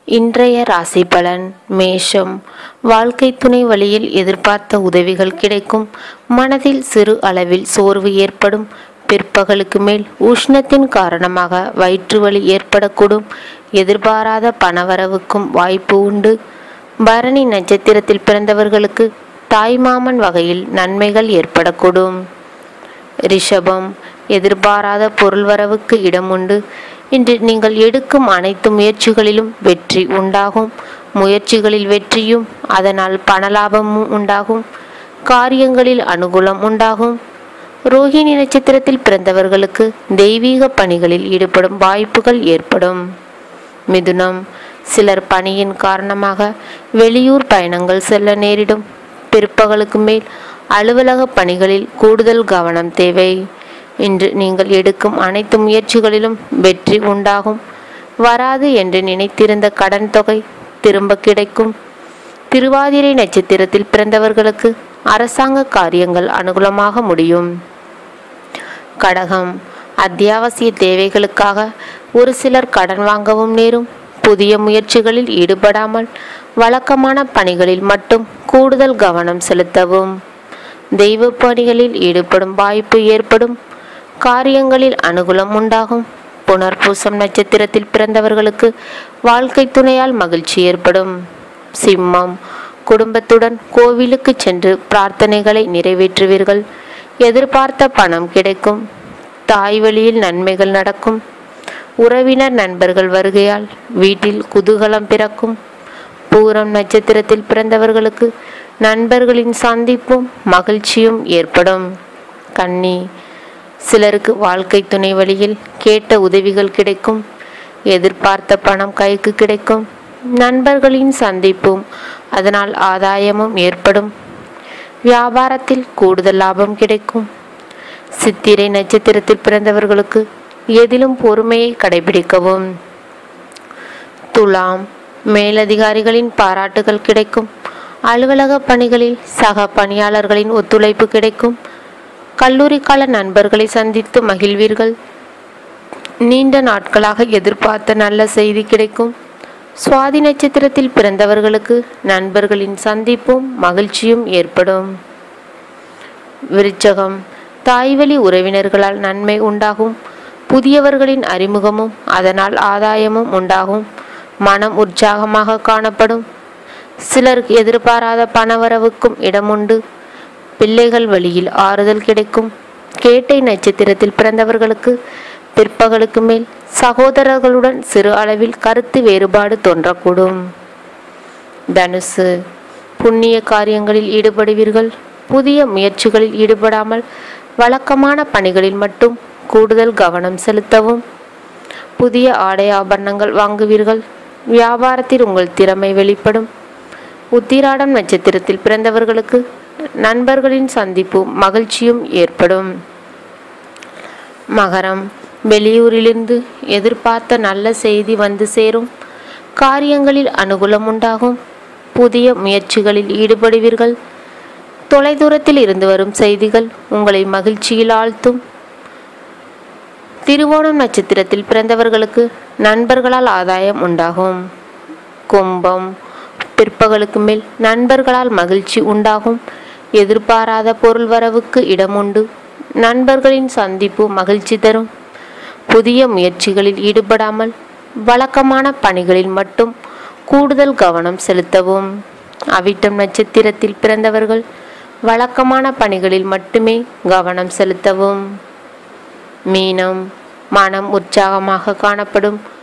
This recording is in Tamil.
இன்றைய ராசி பலன் மேஷம் வாழ்க்கை துணை வழியில் எதிர்பார்த்த உதவிகள் கிடைக்கும் மனதில் சிறு அளவில் சோர்வு ஏற்படும் பிற்பகலுக்கு மேல் உஷ்ணத்தின் காரணமாக வயிற்று வலி ஏற்படக்கூடும் எதிர்பாராத பணவரவுக்கும் வாய்ப்பு உண்டு பரணி நட்சத்திரத்தில் பிறந்தவர்களுக்கு தாய்மாமன் வகையில் நன்மைகள் ஏற்படக்கூடும் ரிஷபம் எதிர்பாராத பொருள் வரவுக்கு இடம் உண்டு இன்று நீங்கள் எடுக்கும் அனைத்து முயற்சிகளிலும் வெற்றி உண்டாகும் முயற்சிகளில் வெற்றியும் அதனால் பணலாபமும் உண்டாகும் காரியங்களில் அனுகூலம் உண்டாகும் ரோஹிணி நட்சத்திரத்தில் பிறந்தவர்களுக்கு தெய்வீக பணிகளில் ஈடுபடும் வாய்ப்புகள் ஏற்படும் மிதுனம் சிலர் பணியின் காரணமாக வெளியூர் பயணங்கள் செல்ல நேரிடும் பிற்பகலுக்கு மேல் அலுவலக பணிகளில் கூடுதல் கவனம் தேவை இன்று நீங்கள் எடுக்கும் அனைத்து முயற்சிகளிலும் வெற்றி உண்டாகும் வராது என்று நினைத்திருந்த கடன் தொகை திரும்ப கிடைக்கும் திருவாதிரை நட்சத்திரத்தில் பிறந்தவர்களுக்கு அரசாங்க காரியங்கள் அனுகூலமாக முடியும் கடகம் அத்தியாவசிய தேவைகளுக்காக ஒரு சிலர் கடன் வாங்கவும் நேரும் புதிய முயற்சிகளில் ஈடுபடாமல் வழக்கமான பணிகளில் மட்டும் கூடுதல் கவனம் செலுத்தவும் தெய்வ பணிகளில் ஈடுபடும் வாய்ப்பு ஏற்படும் காரியங்களில் அனுகூலம் உண்டாகும் புனர்பூசம் நட்சத்திரத்தில் பிறந்தவர்களுக்கு வாழ்க்கை துணையால் மகிழ்ச்சி ஏற்படும் சிம்மம் குடும்பத்துடன் கோவிலுக்கு சென்று பிரார்த்தனைகளை நிறைவேற்றுவீர்கள் எதிர்பார்த்த பணம் கிடைக்கும் தாய் வழியில் நன்மைகள் நடக்கும் உறவினர் நண்பர்கள் வருகையால் வீட்டில் குதூகலம் பிறக்கும் பூரம் நட்சத்திரத்தில் பிறந்தவர்களுக்கு நண்பர்களின் சந்திப்பும் மகிழ்ச்சியும் ஏற்படும் கன்னி சிலருக்கு வாழ்க்கை துணை வழியில் கேட்ட உதவிகள் கிடைக்கும் எதிர்பார்த்த பணம் கைக்கு கிடைக்கும் நண்பர்களின் சந்திப்பும் அதனால் ஆதாயமும் ஏற்படும் வியாபாரத்தில் கூடுதல் லாபம் கிடைக்கும் சித்திரை நட்சத்திரத்தில் பிறந்தவர்களுக்கு எதிலும் பொறுமையை கடைபிடிக்கவும் துலாம் மேலதிகாரிகளின் பாராட்டுகள் கிடைக்கும் அலுவலக பணிகளில் சக பணியாளர்களின் ஒத்துழைப்பு கிடைக்கும் கல்லூரி கால நண்பர்களை சந்தித்து மகிழ்வீர்கள் நீண்ட நாட்களாக எதிர்பார்த்த நல்ல செய்தி கிடைக்கும் சுவாதி நட்சத்திரத்தில் பிறந்தவர்களுக்கு நண்பர்களின் சந்திப்பும் மகிழ்ச்சியும் ஏற்படும் விருச்சகம் தாய்வழி உறவினர்களால் நன்மை உண்டாகும் புதியவர்களின் அறிமுகமும் அதனால் ஆதாயமும் உண்டாகும் மனம் உற்சாகமாக காணப்படும் சிலருக்கு எதிர்பாராத பணவரவுக்கும் இடமுண்டு பிள்ளைகள் வழியில் ஆறுதல் கிடைக்கும் கேட்டை நட்சத்திரத்தில் பிறந்தவர்களுக்கு பிற்பகலுக்கு மேல் சகோதரர்களுடன் சிறு அளவில் கருத்து வேறுபாடு தோன்றக்கூடும் தனுசு புண்ணிய காரியங்களில் ஈடுபடுவீர்கள் புதிய முயற்சிகளில் ஈடுபடாமல் வழக்கமான பணிகளில் மட்டும் கூடுதல் கவனம் செலுத்தவும் புதிய ஆடை ஆபரணங்கள் வாங்குவீர்கள் வியாபாரத்தில் உங்கள் திறமை வெளிப்படும் உத்திராடம் நட்சத்திரத்தில் பிறந்தவர்களுக்கு நண்பர்களின் சந்திப்பும் மகிழ்ச்சியும் ஏற்படும் மகரம் வெளியூரிலிருந்து எதிர்பார்த்த நல்ல செய்தி வந்து சேரும் காரியங்களில் அனுகூலம் உண்டாகும் புதிய முயற்சிகளில் ஈடுபடுவீர்கள் தொலைதூரத்தில் இருந்து வரும் செய்திகள் உங்களை மகிழ்ச்சியில் ஆழ்த்தும் திருவோணம் நட்சத்திரத்தில் பிறந்தவர்களுக்கு நண்பர்களால் ஆதாயம் உண்டாகும் கும்பம் பிற்பகலுக்கு மேல் நண்பர்களால் மகிழ்ச்சி உண்டாகும் எதிர்பாராத பொருள் வரவுக்கு இடமுண்டு நண்பர்களின் சந்திப்பு மகிழ்ச்சி தரும் புதிய முயற்சிகளில் ஈடுபடாமல் வழக்கமான பணிகளில் மட்டும் கூடுதல் கவனம் செலுத்தவும் அவிட்டம் நட்சத்திரத்தில் பிறந்தவர்கள் வழக்கமான பணிகளில் மட்டுமே கவனம் செலுத்தவும் மீனம் மனம் உற்சாகமாக காணப்படும்